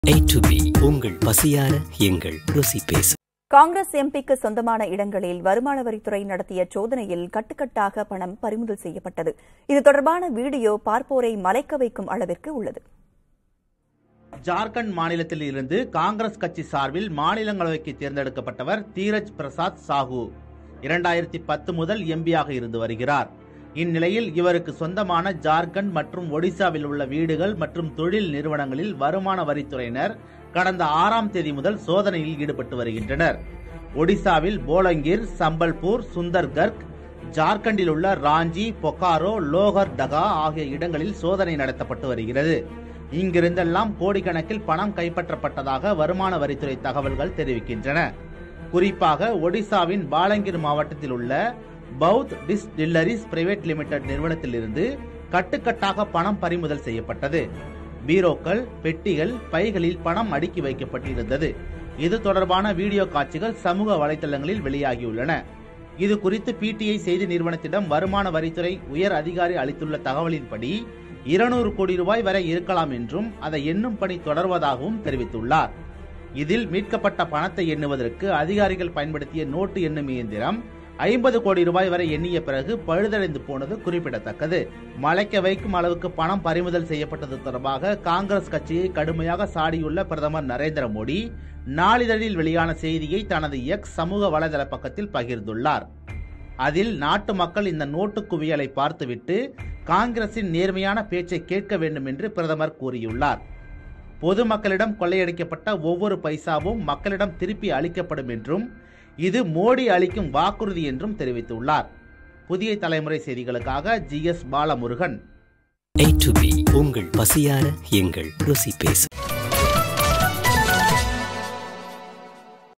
A to B உங்கள் பசியார எங்கள் ருசி பேசும் காங்கிரஸ் எம்பிக்கு சொந்தமான இடங்களில் வருமான வரித்துறை நடத்திய சோதனையில் கட்டுக்கட்டாக பணம் பறிமுதல் செய்யப்பட்டது இது தொடர்பான வீடியோ பார்ப்போரை மலைக்க வைக்கும் அளவிற்கு உள்ளது ஜார்க்கண்ட் மாநிலத்தில் இருந்து காங்கிரஸ் கட்சி சார்பில் மாநிலங்களவைக்கு தேர்ந்தெடுக்கப்பட்டவர் தீரஜ் பிரசாத் சாஹூ இரண்டாயிரத்தி பத்து முதல் எம்பியாக இருந்து வருகிறார் இந்நிலையில் இவருக்கு சொந்தமான ஜார்க்கண்ட் மற்றும் ஒடிசாவில் உள்ள வீடுகள் மற்றும் தொழில் நிறுவனங்களில் வருமான வரித்துறையினர் கடந்த ஆறாம் தேதி முதல் சோதனையில் ஈடுபட்டு வருகின்றனர் ஒடிசாவில் போலங்கிர் சம்பல்பூர் சுந்தர்கர்க் ஜார்க்கண்டில் உள்ள ராஞ்சி பொக்காரோ லோகர் டகா ஆகிய இடங்களில் சோதனை நடத்தப்பட்டு வருகிறது இங்கிருந்தெல்லாம் கோடிக்கணக்கில் பணம் கைப்பற்றப்பட்டதாக வருமான வரித்துறை தகவல்கள் தெரிவிக்கின்றன குறிப்பாக ஒடிசாவின் பாலங்கிர் மாவட்டத்தில் உள்ள பவுத் டிஸ்டில்லரிஸ் பிரைவேட் லிமிடெட் நிறுவனத்திலிருந்து கட்டுக்கட்டாக பணம் பறிமுதல் செய்யப்பட்டது பீரோக்கள் பெட்டிகள் பைகளில் பணம் அடுக்கி வைக்கப்பட்டிருந்தது இது தொடர்பான வீடியோ காட்சிகள் சமூக வலைதளங்களில் வெளியாகியுள்ளன இது குறித்து பிடிஐ செய்தி நிறுவனத்திடம் வருமான வரித்துறை உயர் அதிகாரி அளித்துள்ள தகவலின்படி இருநூறு கோடி ரூபாய் வரை இருக்கலாம் என்றும் அதை எண்ணும் பணி தொடர்வதாகவும் தெரிவித்துள்ளார் இதில் மீட்கப்பட்ட பணத்தை எண்ணுவதற்கு அதிகாரிகள் பயன்படுத்திய நோட்டு எண்ணும் இயந்திரம் ஐம்பது கோடி ரூபாய் வரை எண்ணிய பிறகு பழுதடைந்து போனது குறிப்பிடத்தக்கது மலைக்க வைக்கும் அளவுக்கு பணம் பறிமுதல் செய்யப்பட்டது தொடர்பாக காங்கிரஸ் கட்சியை கடுமையாக சாடியுள்ள பிரதமர் நரேந்திர மோடி நாளிதழில் வெளியான செய்தியை தனது எக்ஸ் சமூக வலைதள பக்கத்தில் பகிர்ந்துள்ளார் அதில் நாட்டு மக்கள் இந்த நோட்டு குவியலை பார்த்துவிட்டு காங்கிரசின் நேர்மையான பேச்சை கேட்க வேண்டும் என்று பிரதமர் கூறியுள்ளார் பொதுமக்களிடம் கொள்ளையடிக்கப்பட்ட ஒவ்வொரு பைசாவும் மக்களிடம் திருப்பி அளிக்கப்படும் என்றும் இது மோடி அளிக்கும் வாக்குறுதி என்றும் தெரிவித்துள்ளார் புதிய தலைமுறை செய்திகளுக்காக G S Balamurugan A to B உங்கள் பசியார எங்கள் ருசி பேசும்